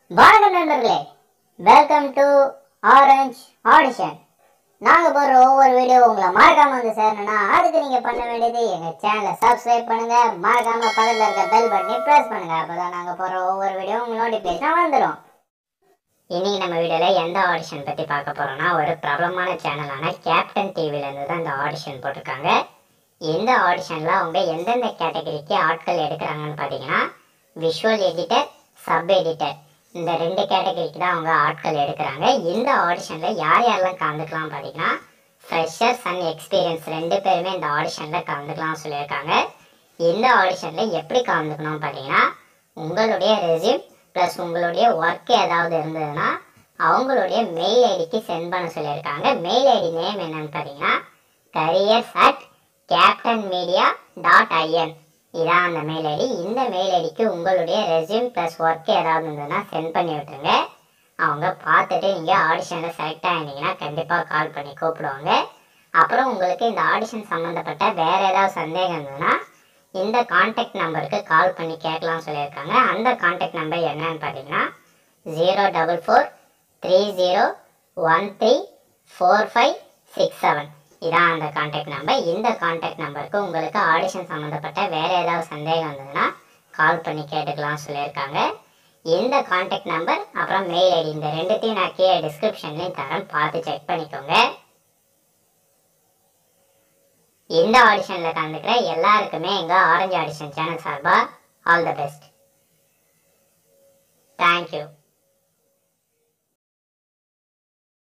வணக்கம் நண்பர்களே welcome to orange audition நாங்கள் போடுற ஒவ்வொரு வீடியோ உங்களை மறக்காம வந்து சேரணும்னா அதுக்கு நீங்கள் பண்ண வேண்டியது எங்கள் சேனலை சப்ஸ்கிரைப் பண்ணுங்க மறக்காம பக்கத்தில் இருக்க பெல் பட்டனை ப்ரெஸ் பண்ணுங்க அப்பதான் நாங்கள் போடுற ஒவ்வொரு வீடியோ உங்களுக்கு நோட்டிஃபிகேஷன் வந்துடும் இன்னைக்கு நம்ம வீடியோவில் எந்த ஆடிஷன் பற்றி பார்க்க போகிறோம்னா ஒரு பிரபலமான சேனலான கேப்டன் டிவிலேருந்து தான் இந்த ஆடிஷன் போட்டிருக்காங்க இந்த ஆடிஷனில் அவங்க எந்தெந்த கேட்டகரிக்கு ஆட்கள் எடுக்கிறாங்கன்னு பார்த்தீங்கன்னா விஷுவல் எடிட்டர் சப் எடிட்டர் இந்த ரெண்டு கேட்டகரிக்கு தான் அவங்க ஆட்கள் எடுக்கிறாங்க இந்த ஆடிஷனில் யார் யாரெல்லாம் கலந்துக்கலாம் பார்த்தீங்கன்னா ஃப்ரெஷர்ஸ் அண்ட் எக்ஸ்பீரியன்ஸ் ரெண்டு பேருமே இந்த ஆடிஷனில் கலந்துக்கலாம் சொல்லியிருக்காங்க இந்த ஆடிஷனில் எப்படி கலந்துக்கணும் பார்த்தீங்கன்னா உங்களுடைய ரெஸ்யூம் ப்ளஸ் உங்களுடைய ஒர்க் ஏதாவது இருந்ததுன்னா அவங்களுடைய மெயில் ஐடிக்கு சென்ட் பண்ண சொல்லியிருக்காங்க மெயில் ஐடி நேம் என்னன்னு பார்த்தீங்கன்னா careers at Captain Media dot I N இதான் அந்த மெயில் ஐடி இந்த மெயில் ஐடிக்கு உங்களுடைய ரெஸ்யூம் ப்ளஸ் ஒர்க் ஏதாவது இருந்ததுன்னா சென்ட் பண்ணி விட்டுருங்க அவங்க பார்த்துட்டு நீங்கள் ஆடிஷனில் செலக்ட் ஆகிருந்தீங்கன்னா கண்டிப்பாக கால் பண்ணி கூப்பிடுவாங்க அப்புறம் உங்களுக்கு இந்த ஆடிஷன் சம்மந்தப்பட்ட வேறு ஏதாவது சந்தேகம் இருந்ததுன்னா இந்த காண்டாக்ட் நம்பருக்கு கால் பண்ணி கேட்கலாம் சொல்லியிருக்காங்க அந்த காண்டாக்ட் நம்பர் என்னன்னு பார்த்தீங்கன்னா zero double four three zero one three four five six seven இதான் அந்த காண்டாக்ட் நம்பர் இந்த காண்டாக்ட் நம்பருக்கு உங்களுக்கு ஆடிஷன் சம்மந்தப்பட்ட வேறு ஏதாவது சந்தேகம் இருந்ததுன்னா கால் பண்ணி கேட்டுக்கலாம் சொல்லியிருக்காங்க இந்த காண்டாக்ட் நம்பர் அப்புறம் மெயில் ஐடி இந்த ரெண்டுத்தையும் நான் கீழே டிஸ்கிரிப்ஷன்லையும் தரேன் பார்த்து செக் பண்ணிக்கோங்க இந்த ஆடிஷனில் கலந்துக்கிற எல்லாருக்குமே எங்கள் ஆரஞ்சு ஆடிஷன் சேனல் சார்பாக ஆல் த பெஸ்ட் தேங்க்யூ